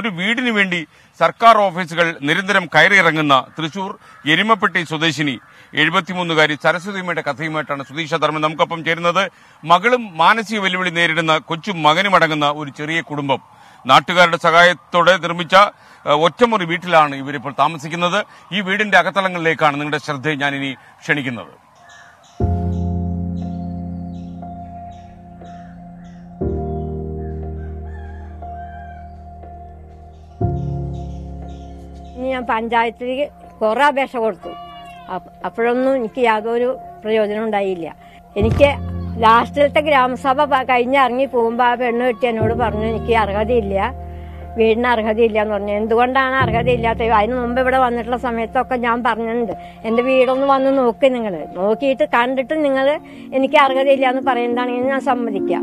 ഒരു വീടിന് വേണ്ടി സർക്കാർ ഓഫീസുകൾ നിരന്തരം കയറിയിറങ്ങുന്ന തൃശൂർ എരുമപ്പെട്ടി സ്വദേശിനി എഴുപത്തിമൂന്നുകാരി സരസ്വതിയമ്മയുടെ കഥയുമായിട്ടാണ് സുധീഷ ധർമ്മൻ നമുക്കൊപ്പം ചേരുന്നത് മകളും മാനസിക വെല്ലുവിളി നേരിടുന്ന കൊച്ചു മകനും അടങ്ങുന്ന ഒരു ചെറിയ കുടുംബം നാട്ടുകാരുടെ സഹായത്തോടെ നിർമ്മിച്ച ഏഹ്, ഒറ്റമുറി വീട്ടിലാണ് ഇവരിപ്പോൾ താമസിക്കുന്നത് ഈ വീടിന്റെ അകത്തളങ്ങളിലേക്കാണ് നിങ്ങളുടെ ശ്രദ്ധയെ ഞാൻ ഇനി ക്ഷണിക്കുന്നത് ഇനി ഞാൻ പഞ്ചായത്തിൽ കുറെ അപേക്ഷ കൊടുത്തു അപ്പ- അപ്പോഴൊന്നും എനിക്ക് യാതൊരു പ്രയോജനം ഉണ്ടായില്ല എനിക്ക് ലാസ്റ്റിലത്തെ ഗ്രാമസഭ പ- കഴിഞ്ഞ് ഇറങ്ങി പോകുമ്പോൾ ആ പെണ്ണ് കിട്ടി എന്നോട് പറഞ്ഞു എനിക്ക് അർഹതയില്ല വീടിന് അർഹതയില്ല എന്ന് പറഞ്ഞു എന്തുകൊണ്ടാണ് അർഹതയില്ലാത്തത് അതിന് മുമ്പ് ഇവിടെ വന്നിട്ടുള്ള സമയത്തൊക്കെ ഞാൻ പറഞ്ഞിട്ടുണ്ട് എന്റെ വീടൊന്ന് വന്ന് നോക്കി നിങ്ങൾ നോക്കിയിട്ട് കണ്ടിട്ട് നിങ്ങൾ എനിക്ക് അർഹതയില്ല എന്ന് പറയുന്നതാണെങ്കിൽ ഞാൻ സമ്മതിക്കാം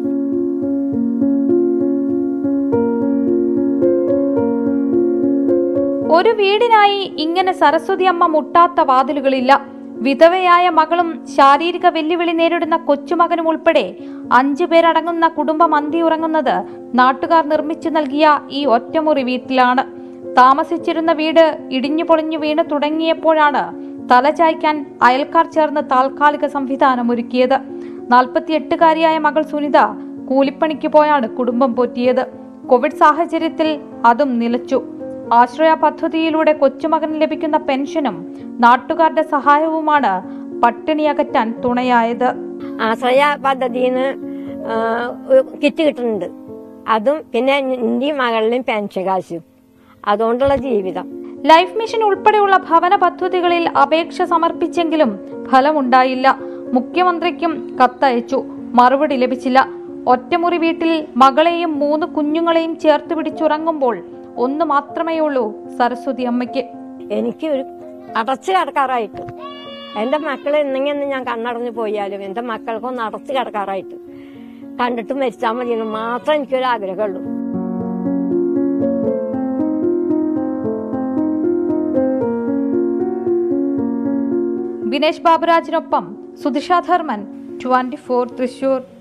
ഒരു വീടിനായി ഇങ്ങനെ സരസ്വതി അമ്മ മുട്ടാത്ത വാതിലുകളില്ല വിധവയായ മകളും ശാരീരിക വെല്ലുവിളി നേരിടുന്ന കൊച്ചുമകനും ഉൾപ്പെടെ അഞ്ചു പേരടങ്ങുന്ന കുടുംബം അന്തി ഉറങ്ങുന്നത് നാട്ടുകാർ നിർമ്മിച്ചു നൽകിയ ഈ ഒറ്റമുറി വീട്ടിലാണ് താമസിച്ചിരുന്ന വീട് ഇടിഞ്ഞു പൊളിഞ്ഞു വീണ് തുടങ്ങിയപ്പോഴാണ് തലചായ്ക്കാൻ അയൽക്കാർ ചേർന്ന് താൽക്കാലിക സംവിധാനം ഒരുക്കിയത് നാൽപ്പത്തിയെട്ടുകാരിയായ മകൾ സുനിത കൂലിപ്പണിക്ക് പോയാണ് കുടുംബം പോറ്റിയത് കോവിഡ് സാഹചര്യത്തിൽ അതും നിലച്ചു ആശ്രയ പദ്ധതിയിലൂടെ കൊച്ചുമകന് ലഭിക്കുന്ന പെൻഷനും നാട്ടുകാരുടെ സഹായവുമാണ് പട്ടിണി അകറ്റാൻ തുണയായത് ആശ്രയ പദ്ധതിന്ന് കിറ്റ് കിട്ടുന്നുണ്ട് അതും പിന്നെ ഇന്ത്യയും മകളിലും പെൻഷൻ കാശും അതുകൊണ്ടുള്ള ജീവിതം ലൈഫ് മിഷൻ ഉൾപ്പെടെയുള്ള ഭവന പദ്ധതികളിൽ അപേക്ഷ സമർപ്പിച്ചെങ്കിലും ഫലമുണ്ടായില്ല മുഖ്യമന്ത്രിക്കും കത്തയച്ചു മറുപടി ലഭിച്ചില്ല ഒറ്റമുറി വീട്ടിൽ മകളെയും മൂന്ന് കുഞ്ഞുങ്ങളെയും ചേർത്ത് പിടിച്ചുറങ്ങുമ്പോൾ ഒന്ന് മാത്രമേ ഉള്ളൂ സരസ്വതി അമ്മയ്ക്ക് എനിക്ക് ഒരു അടച്ചു കിടക്കാറായിട്ട് എന്റെ മക്കൾ എന്തെങ്കിലും ഞാൻ കണ്ണടഞ്ഞു പോയാലും എന്റെ മക്കൾക്കൊന്ന് അടച്ചു കിടക്കാറായിട്ട് കണ്ടിട്ട് മരിച്ചാൽ മതി എന്ന് മാത്രം എനിക്കൊരു ആഗ്രഹമുള്ളൂ വിനേഷ് ബാബുരാജിനൊപ്പം സുധിഷ ധർമ്മൻ ട്വന്റി ഫോർ തൃശൂർ